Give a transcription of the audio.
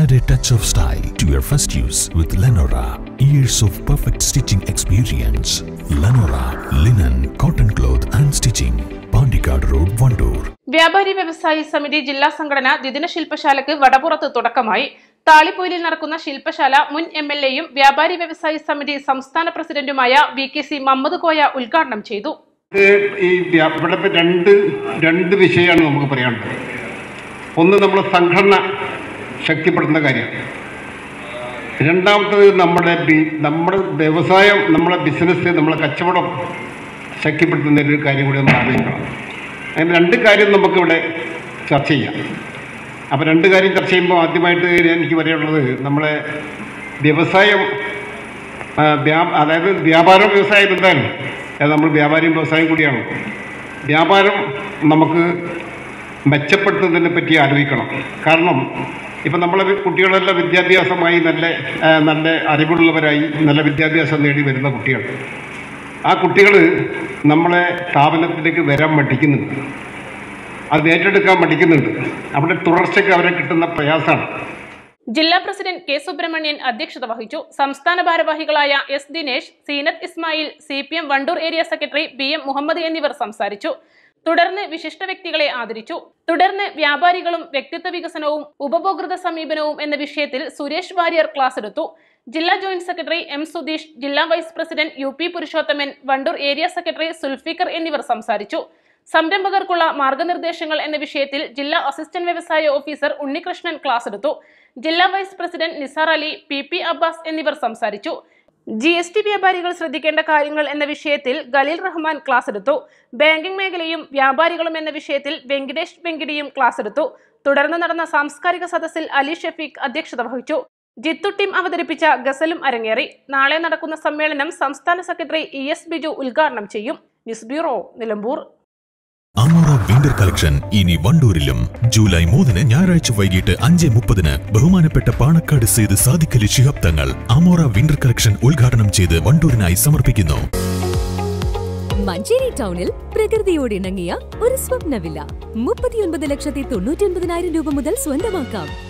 Add a touch of style to your first use with Lenora. Years of perfect stitching experience. Lenora, linen, cotton cloth and stitching. Pandikad Road, Vandoor. വ്യാപാരി വ്യവസായി സമിതി ജില്ലാ സംഘടന ദ്വിദിന ശില്പശാലയ്ക്ക് വടപുറത്ത് തുടക്കമായി താളിപ്പൊയിലിൽ നടക്കുന്ന ശില്പശാല മുൻ എം എൽ എയും വ്യാപാരി വ്യവസായി സമിതി സംസ്ഥാന പ്രസിഡന്റുമായ V K C Mammad Koya ഉദ്ഘാടനം ചെയ്തു ഇത് ഈ വ്യാ- ഇവിടെ ഇപ്പം രണ്ട് രണ്ട് വിഷയമാണ് നമുക്ക് പറയാനുള്ളത് ഒന്ന് നമ്മുടെ സംഘടന ശക്തിപ്പെടുത്തുന്ന കാര്യമാണ് രണ്ടാമത്തത് നമ്മുടെ ബി- നമ്മുടെ വ്യവസായം നമ്മുടെ ബിസിനസ് നമ്മളെ കച്ചവടം ശക്തിപ്പെടുത്തുന്ന ഒരു കാര്യം കൂടി നമ്മൾ ആലോചിക്കണം അങ്ങനെ രണ്ട് കാര്യം നമുക്കിവിടെ ചർച്ച ചെയ്യാം അപ്പോൾ രണ്ട് കാര്യം ചർച്ച ചെയ്യുമ്പോൾ ആദ്യമായിട്ട് എനിക്ക് പറയാനുള്ളത് നമ്മളെ വ്യവസായം ആ, വ്യാ- അതായത് വ്യാപാരം വ്യവസായം എന്താണ് അത് നമ്മൾ വ്യാപാരിയും വ്യവസായം കൂടിയാണ് വ്യാപാരം നമുക്ക് മെച്ചപ്പെടുത്തുന്നതിനെ പറ്റി ആലോചിക്കണം കാരണം ഇപ്പം നമ്മളെ കുട്ടികളെല്ലാം വിദ്യാഭ്യാസമായി നല്ല ആ, നല്ല അറിവുള്ളവരായി നല്ല വിദ്യാഭ്യാസം നേടി വരുന്ന കുട്ടികൾ ആ കുട്ടികൾ നമ്മളെ സ്ഥാപനത്തിലേക്ക് വരാൻ മടിക്കുന്നുണ്ട് അത് ഏറ്റെടുക്കാൻ മടിക്കുന്നുണ്ട് അവിടെ തുടർച്ചയ്ക്ക് അവരെ കിട്ടുന്ന പ്രയാസമാണ് ജില്ലാ പ്രസിഡന്റ് കെ സുബ്രഹ്മണ്യൻ അധ്യക്ഷത വഹിച്ചു സംസ്ഥാന ഭാരവാഹികളായ S Dinesh Seenath Ismail C P M Wandoor area secretary B M Muhammad എന്നിവർ സംസാരിച്ചു തുടർന്ന് വിശിഷ്ട വ്യക്തികളെ ആദരിച്ചു തുടർന്ന് വ്യാപാരികളും വ്യക്തിത്വ വികസനവും ഉപഭോക്തൃ സമീപനവും എന്ന വിഷയത്തിൽ സുരേഷ് വാര്യർ ക്ലാസ് എടുത്തു ജില്ലാ ജോയിന്റ് സെക്രട്ടറി എം സുധീഷ് ജില്ലാ vice president U P Purushothaman Wandoor area secretary Sulfikar എന്നിവർ സംസാരിച്ചു സംരംഭകർക്കുള്ള മാർഗനിർദ്ദേശങ്ങൾ എന്ന വിഷയത്തിൽ ജില്ലാ അസിസ്റ്റന്റ് വ്യവസായ ഓഫീസർ ഉണ്ണികൃഷ്ണൻ ക്ലാസ് എടുത്തു ജില്ലാ vice president Nisar Ali P P Abbas എന്നിവർ സംസാരിച്ചു ജി എസ് ടി വ്യാപാരികൾ ശ്രദ്ധിക്കേണ്ട കാര്യങ്ങൾ എന്ന വിഷയത്തിൽ ഖലീൽ റഹ്മാൻ ക്ലാസ് എടുത്തു ബാങ്കിംഗ് മേഖലയും വ്യാപാരികളും എന്ന വിഷയത്തിൽ വെങ്കിടേഷ് വെങ്കിടിയും ക്ലാസ് എടുത്തു തുടർന്ന് നടന്ന സാംസ്കാരിക സദസ്സിൽ അലി ഷഫീഖ് അധ്യക്ഷത വഹിച്ചു ജിത്തു ടീം അവതരിപ്പിച്ച ഗസലും അരങ്ങേറി നാളെ നടക്കുന്ന സമ്മേളനം സംസ്ഥാന സെക്രട്ടറി ഇ എസ് ബിജു ഉദ്ഘാടനം ചെയ്യും news bureau Nilambur Amora winter collection ഇനി വണ്ടൂരിലും ജൂലൈ മൂന്നിന് ഞായറാഴ്ച വൈകിട്ട് അഞ്ച് മുപ്പതിന് ബഹുമാനപ്പെട്ട പാണക്കാട് സെയ്ത് സാദിഖലി ശിഹാബ് തങ്ങൾ അമോറ വിന്റർ കളക്ഷൻ ഉദ്ഘാടനം ചെയ്ത് വണ്ടൂരിനായി സമർപ്പിക്കുന്നു മഞ്ചേരി ടൗണിൽ പ്രകൃതിയോട് ഇണങ്ങിയ ഒരു സ്വപ്ന വില്ല മുപ്പത്തിയൊൻപത് ലക്ഷത്തി തൊണ്ണൂറ്റി ഒൻപതിനായിരം രൂപ മുതൽ സ്വന്തമാക്കാം